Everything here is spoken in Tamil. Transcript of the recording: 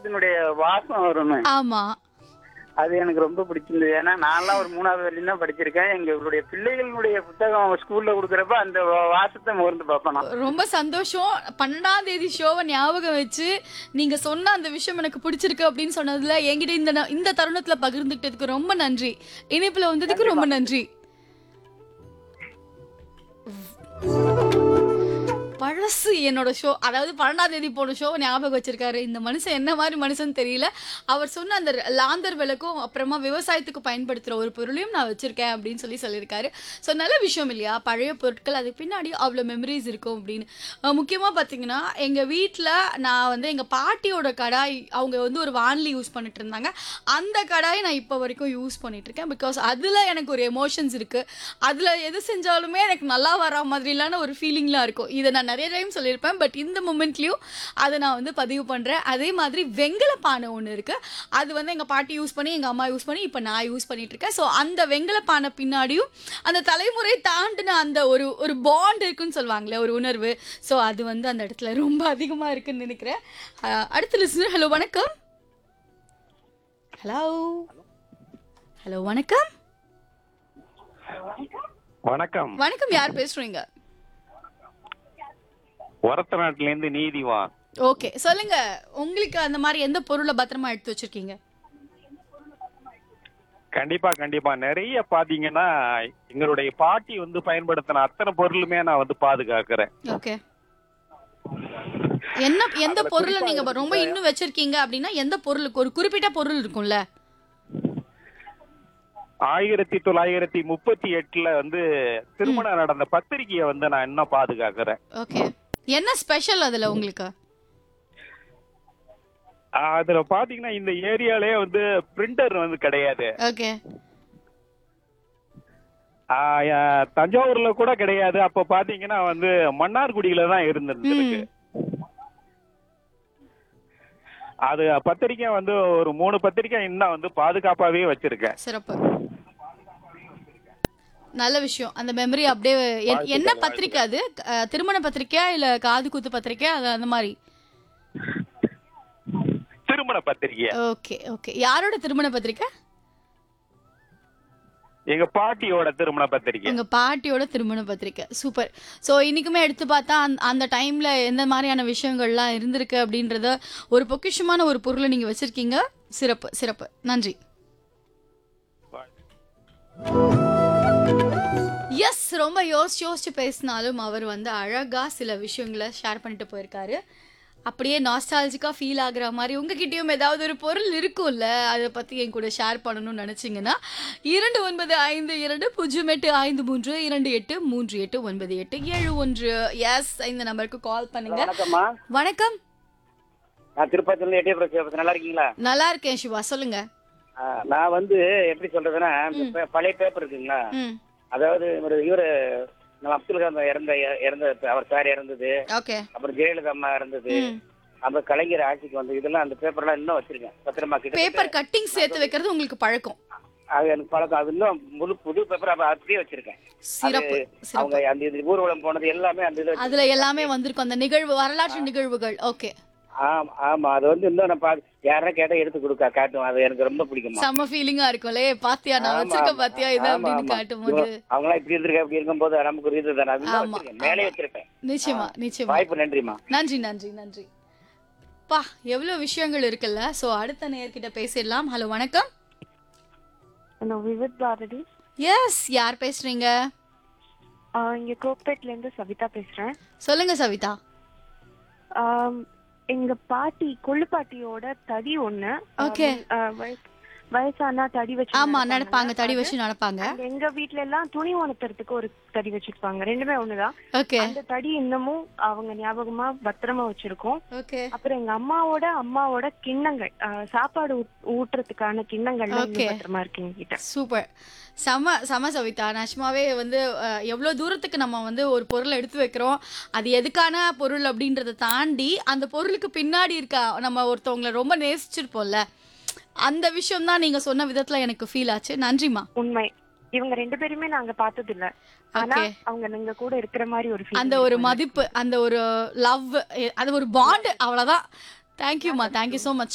புத்தகத்தினுடைய வாசம் வரும்னு ஆமா அது எனக்கு ரொம்ப பிடிச்சிருந்தது ஏன்னா நான்லாம் ஒரு மூணாவது வரையும் தான் படிச்சிருக்கேன் எங்களுடைய பிள்ளைகளுடைய புத்தகம் ஸ்கூல்ல கொடுக்குறப்ப அந்த வா- வாசத்தை முகர்ந்து பார்ப்பேன் நான். ரொம்ப சந்தோஷம் பன்னெண்டாம் தேதி ஷோவை ஞாபகம் வச்சு நீங்க சொன்ன அந்த விஷயம் எனக்கு பிடிச்சிருக்கு அப்படின்னு சொன்னதுல என்கிட்ட இந்த ந- இந்த தருணத்துல பகிர்ந்துக்கிட்டதுக்கு ரொம்ப நன்றி இணைப்புல வந்ததுக்கு ரொம்ப நன்றி பழசு என்னோட ஷோ அதாவது பன்னெண்டாம் தேதி போன ஷோ ஞாபகம் வச்சிருக்காரு இந்த மனுஷன் என்ன மாதிரி மனுஷன் தெரியல அவர் சொன்ன அந்த லாந்தர் விளக்கும் அப்புறமா விவசாயத்துக்கு பயன்படுத்துற ஒரு பொருளையும் நான் வச்சிருக்கேன் அப்படின்னு சொல்லி சொல்லியிருக்காரு ஸோ நல்ல விஷயம் இல்லையா பழைய பொருட்கள் அதுக்கு பின்னாடி அவ்வளோ மெமரிஸ் இருக்கும் அப்படின்னு அஹ் முக்கியமா பார்த்தீங்கன்னா எங்க வீட்டில் நான் வந்து எங்க பாட்டியோட கடாய் அவங்க வந்து ஒரு வான்லி யூஸ் பண்ணிட்டு இருந்தாங்க அந்த கடாயை நான் இப்போ வரைக்கும் யூஸ் பண்ணிட்டு இருக்கேன் பிகாஸ் அதுல எனக்கு ஒரு எமோஷன்ஸ் இருக்கு அதுல எது செஞ்சாலுமே எனக்கு நல்லா வரா மாதிரிலான ஒரு ஃபீலிங்லாம் இருக்கும் இதை நான் நிறைய டைம் சொல்லியிருப்பேன் பட் இந்த மூமெண்ட்லயும் அதை நான் வந்து பதிவு பண்றேன் அதே மாதிரி வெங்கல பானை ஒன்று இருக்கு அது வந்து எங்க பாட்டி யூஸ் பண்ணி எங்க அம்மா யூஸ் பண்ணி இப்போ நான் யூஸ் பண்ணிட்டு இருக்கேன் ஸோ அந்த வெங்கல பானை பின்னாடியும் அந்த தலைமுறை தாண்டின அந்த ஒரு ஒரு பாண்ட் இருக்குன்னு சொல்லுவாங்களே ஒரு உணர்வு ஸோ அது வந்து அந்த இடத்துல ரொம்ப அதிகமா இருக்குன்னு நினைக்கிறேன் அஹ் அடுத்த லிசனர் ஹலோ வணக்கம் ஹலோ ஹலோ வணக்கம் வணக்கம் வணக்கம் யார் பேசுறீங்க ஒரத்த நாட்டுல இருந்து நீதிவான் ஓகே சொல்லுங்க உங்களுக்கு அந்த மாதிரி எந்த பொருளை பத்திரமா எடுத்து வச்சிருக்கீங்க கண்டிப்பா கண்டிப்பா நிறைய பாத்தீங்கன்னா எங்களுடைய பாட்டி வந்து பயன்படுத்தின அத்தனை பொருளுமே நான் வந்து பாதுகாக்கிறேன் ஓகே என்ன எந்த பொருளை நீங்க ரொம்ப இன்னும் வச்சிருக்கீங்க அப்படின்னா எந்த பொருளுக்கு ஒரு குறிப்பிட்ட பொருள் இருக்கும்ல ஆயிரத்தி தொள்ளாயிரத்தி முப்பத்தி எட்டுல வந்து திருமணம் நடந்த பத்திரிகையை வந்து நான் இன்னும் பாதுகாக்கிறேன் ஓகே என்ன ஸ்பெஷல் அதுல உங்களுக்கு ஆஹ் அதுல பாத்தீங்கன்னா இந்த ஏரியாலே வந்து பிரிண்டர் வந்து கிடையாது ஓகே ஆஹ் ஆஹ் தஞ்சாவூர்ல கூட கிடையாது அப்ப பாத்தீங்கன்னா வந்து மன்னார்குடியில தான் இருந்திருக்கு ம் அது பத்திரிக்கை வந்து ஒரு மூணு பத்திரிக்கை இன்னும் வந்து பாதுகாப்பாவே வச்சிருக்கேன் சிறப்பு நல்ல விஷயம் அந்த மெமரி அப்படியே எ- என்ன பத்திரிக்கை அது அஹ், திருமண பத்திரிக்கையா இல்ல காது குத்து பத்திரிக்கையா அது அந்த மாதிரி திருமண பத்திரிக்கை ஓகே ஓகே யாரோட திருமண பத்திரிக்கை எங்க பாட்டியோட திருமண பத்திரிக்கை உங்க பாட்டியோட திருமண பத்திரிக்கை சூப்பர் ஸோ இன்னைக்குமே எடுத்து பார்த்தா அந்த அந்த டைம்ல எந்த மாதிரியான விஷயங்கள்லாம் இருந்திருக்கு அப்படின்றத ஒரு பொக்கிஷமான ஒரு பொருளை நீங்க வச்சிருக்கீங்க சிறப்பு சிறப்பு நன்றி எஸ் ரொம்ப யோசிச்சு யோசிச்சு பேசினாலும் அவர் வந்து அழகா சில விஷயங்களை ஷேர் பண்ணிட்டு போயிருக்காரு அப்படியே நாஸ்டாலஜிக்கா ஃபீல் ஆகுற மாதிரி உங்ககிட்டயும் ஏதாவது ஒரு பொருள் இருக்கும்ல அதை பத்தி என் கூட ஷேர் பண்ணணும்னு நினைச்சீங்கன்னா இரண்டு ஒன்பது ஐந்து இரண்டு பூஜ்ஜியம் எட்டு ஐந்து மூன்று இரண்டு எட்டு மூன்று எட்டு ஒன்பது எட்டு ஏழு ஒன்று எஸ் இந்த நம்பருக்கு கால் பண்ணுங்க வணக்கம்மா வணக்கம் நான் திருப்பதில இருந்து எட்டே பிரச்சனை நல்லா இருக்கீங்களா நல்லா இருக்கேன் சிவா சொல்லுங்க ஆ, நான் வந்து எப்படி சொல்றதுன்னா இந்த பே- பழைய பேப்பர் இருக்குங்களா ம் அதாவது ஒரு இவரு நம்ம அப்துல் கலாம் இறந்த இறந்த அவர் சார் இறந்தது ஓகே அப்புறம் ஜெயலலிதா அம்மா இறந்தது ம் அப்புறம் கலைஞர் ஆட்சிக்கு வந்து இதெல்லாம் அந்த பேப்பர்லாம் இன்னும் வச்சிருக்கேன் பத்திரமா கிட்ட பேப்பர் கட்டிங் சேர்த்து வைக்கிறது உங்களுக்கு பழக்கம் அது எனக்கு பழக்கம் அது இன்னும் முழு புது பேப்பர் அப்ப அப்படியே வச்சிருக்கேன் சிறப்பு அது அவங்க சிறப்பு அந்த இது ஊர்வலம் போனது எல்லாமே அந்த இது அதுல எல்லாமே வந்திருக்கும் அந்த நிகழ்வு வரலாற்று நிகழ்வுகள் ஓகே ஆமா ஆமா அது வந்து இன்னும் நான் பாத்து யாரா கேட்டா எடுத்து கொடுக்க காட்டும் அது எனக்கு ரொம்ப பிடிக்குமா செம்ம ஃபீலிங்கா இருக்கும்ல ஏய், பாத்தியா நான் வச்சிருக்க பாத்தியா இது அப்படின்னு காட்டும் போது அவங்க எல்லாம் இப்படி இருந்திருக்க அப்படி இருக்கும்போது நமக்கு ஒரு இது தானே அதுதான் ஆமா, வச்சிருக்கேன் மேலே வச்சிருப்பேன் நிச்சயமா நிச்சயமா வாய்ப்பு நன்றிமா நன்றி நன்றி நன்றி பா எவ்வளவு விஷயங்கள் இருக்குல்ல சோ அடுத்த நேர்கிட்ட பேசிடலாம் ஹலோ வணக்கம் ஹலோ விவித் பாரதி எஸ் யார் பேசுறீங்க ஆஹ் இங்க கோப்பேட்ல இருந்து சவிதா பேசுறேன் சொல்லுங்க சவிதா ஆம், எங்க பாட்டி கொள்ளு பாட்டியோட தடி ஒண்ணு Okay. ஆஹ் வயசு- வயசானா தடி வச்சு ஆமா நடப்பாங்கல்ல, நடப்பாங்க தடி அது. வச்சு நடப்பாங்க And எங்க வீட்ல எல்லாம் துணி உணர்த்துறதுக்கு ஒரு தடி வச்சிருப்பாங்க ரெண்டுமே ஒண்ணுதான் ஓகே அந்த தடி இன்னமும் அவங்க ஞாபகமா பத்திரமா வச்சிருக்கோம் ஓகே அப்புறம் எங்க அம்மாவோட அம்மாவோட கிண்ணங்கள் ஆஹ் சாப்பாடு ஊட்- ஊட்டுறதுக்கான கிண்ணங்கள்லாம் Okay. இன்னும் பத்திரமா இருக்கு எங்க கிட்ட சூப்பர் செம செம சவிதா நிஜமாவே வந்து அஹ், எவ்வளோ தூரத்துக்கு நம்ம வந்து ஒரு பொருளை எடுத்து வைக்கிறோம் அது எதுக்கான பொருள் அப்படின்றத தாண்டி அந்த பொருளுக்கு பின்னாடி இருக்க நம்ம ஒருத்தவங்களை ரொம்ப நேசிச்சிருப்போம்ல அந்த விஷயம் தான் நீங்க சொன்ன விதத்துல எனக்கு ஃபீல் ஆச்சு நன்றிமா உண்மை இவங்க ரெண்டு பேருமே நாங்க பார்த்தது இல்ல ஆனா Okay. அவங்க நீங்க கூட இருக்கிற மாதிரி ஒரு feeling அந்த ஒரு இருக்கும். மதிப்பு அந்த ஒரு லவ் அது ஒரு பாண்ட் அவ்வளவுதான் தேங்க்யூம்மா தேங்க்யூ ஸோ மச்